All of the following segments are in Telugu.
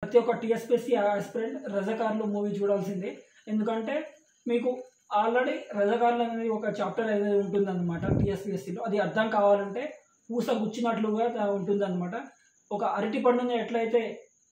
ప్రతి ఒక్క టీఎస్పీఎస్సీ ఆస్పిరెంట్ రజకార్లు మూవీ చూడాల్సిందే ఎందుకంటే మీకు ఆల్రెడీ రజకార్లు అనేది ఒక చాప్టర్ అనేది ఉంటుందన్నమాట టీఎస్పీఎస్సీలో అది అర్థం కావాలంటే పూస గుచ్చినట్లుగా ఉంటుందన్నమాట ఒక అరటి పండుని ఎట్లయితే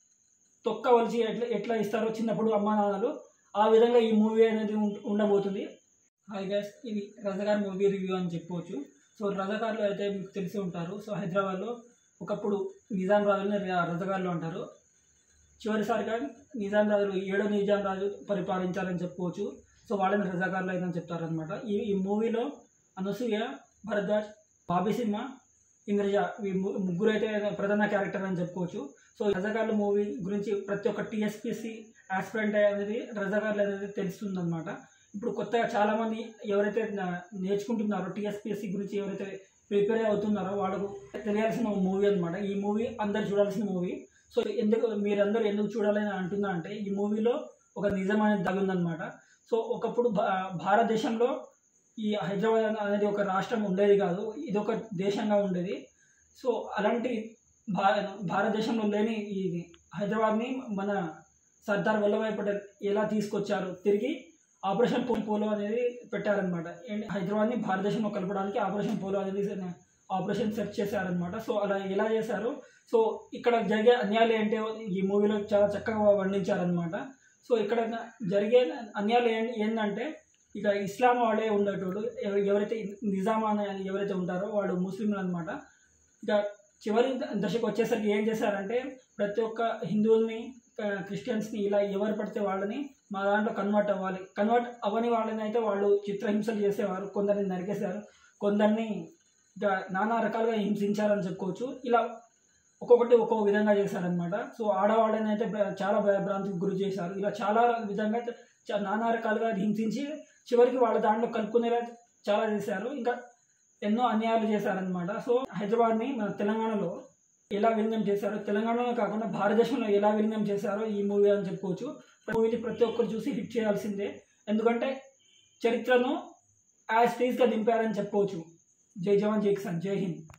తొక్క వలిచి ఎట్లా ఎట్లా ఇస్తారో చిన్నప్పుడు అమ్మా నాన్నలు ఆ విధంగా ఈ మూవీ అనేది ఉం- ఉండబోతుంది హాయ్ గైస్ ఇది రజకార్ మూవీ రివ్యూ అని చెప్పవచ్చు సో రజకార్లు అయితే మీకు తెలిసి ఉంటారు సో హైదరాబాద్లో ఒకప్పుడు నిజాం రాజుని ర- రజకార్లు అంటారు చివరిసారిగా నిజాం రాజులు ఏడో నిజాం రాజు పరిపాలించాలని చెప్పుకోవచ్చు సో వాళ్ళని రజాకార్లు అయితే చెప్తారనమాట ఈ ఈ మూవీలో అనసూయ భరద్వాజ్ బాబీ సింహ ఇంద్రజ ఈ ము- ముగ్గురు అయితే ప్రధాన క్యారెక్టర్ అని చెప్పుకోవచ్చు సో రజాకార్లు మూవీ గురించి ప్రతి ఒక్క టీఎస్పీసీ ఆస్పిరెంట్ అనేది రజాకార్లు అనేది తెలుస్తుంది అనమాట ఇప్పుడు కొత్తగా చాలామంది ఎవరైతే నా- నేర్చుకుంటున్నారో టీఎస్పీఎస్సీ గురించి ఎవరైతే ప్రిపేర్ అవుతున్నారో వాళ్ళకు తెలియాల్సిన మూవీ అనమాట ఈ మూవీ అందరు చూడాల్సిన మూవీ సో ఎందుకు మీరందరూ ఎందుకు చూడాలని అంటున్నా అంటే ఈ మూవీలో ఒక నిజం అనేది తగుందనమాట సో ఒకప్పుడు భా భారతదేశంలో ఈ హైదరాబాద్ అనే- అనేది ఒక రాష్ట్రం ఉండేది కాదు ఇది ఒక దేశంగా ఉండేది సో అలాంటి భా భారతదేశంలో లేని ఈ హైదరాబాద్ని మన సర్దార్ వల్లభాయ్ పటేల్ ఎలా తీసుకొచ్చారు తిరిగి ఆపరేషన్ పో- పోలో అనేది పెట్టారనమాట ఏంటి హైదరాబాద్ని భారతదేశంలో కలపడానికి ఆపరేషన్ పోలో అనేది ఆపరేషన్ సెర్చ్ చేశారనమాట సో అలా ఎలా చేశారు సో ఇక్కడ జరిగే అన్యాయాలు ఏంటో ఈ మూవీలో చాలా చక్కగా వర్ణించారనమాట సో ఇక్కడ జరిగే అన్యాయాలు ఏం ఏంటంటే ఇక ఇస్లాం వాళ్ళే ఉండేటోళ్ళు ఎవ- ఎవరైతే నిజాం అనే ఎవరైతే ఉంటారో వాళ్ళు ముస్లింలు అనమాట ఇక చివరి ద- దశకు వచ్చేసరికి ఏం చేశారంటే ప్రతి ఒక్క హిందువుల్ని ఆ, క్రిస్టియన్స్ని ఇలా ఎవరు పడితే వాళ్ళని మా దాంట్లో కన్వర్ట్ అవ్వాలి కన్వర్ట్ అవ్వని వాళ్ళని అయితే వాళ్ళు చిత్రహింసలు చేసేవారు కొందరిని నరికేశారు కొందరిని ఇక నానా రకాలుగా హింసించారని చెప్పుకోవచ్చు ఇలా ఒక్కొక్కటి ఒక్కొక్క విధంగా చేశారనమాట సో ఆడవాళ్ళని అయితే భ- చాలా భయభ్రాంతికి గురి చేశారు ఇలా చాలా విధంగా చ- నానా రకాలుగా హింసించి చివరికి వాళ్ళ దాంట్లో కలుపుకునేలా చాలా చేశారు ఇంకా ఎన్నో అన్యాయాలు చేశారనమాట సో హైదరాబాద్ని మన తెలంగాణలో ఎలా విలీనం చేశారో తెలంగాణలో కాకుండా భారతదేశంలో ఎలా విలీనం చేశారో ఈ మూవీ అని చెప్పుకోవచ్చు మూవీని ప్రతి ఒక్కరు చూసి హిట్ చేయాల్సిందే ఎందుకంటే చరిత్రను యాజ్ టీజ్గా దింపారని చెప్పుకోవచ్చు జై జవాన్ జై కిసాన్ జై హింద్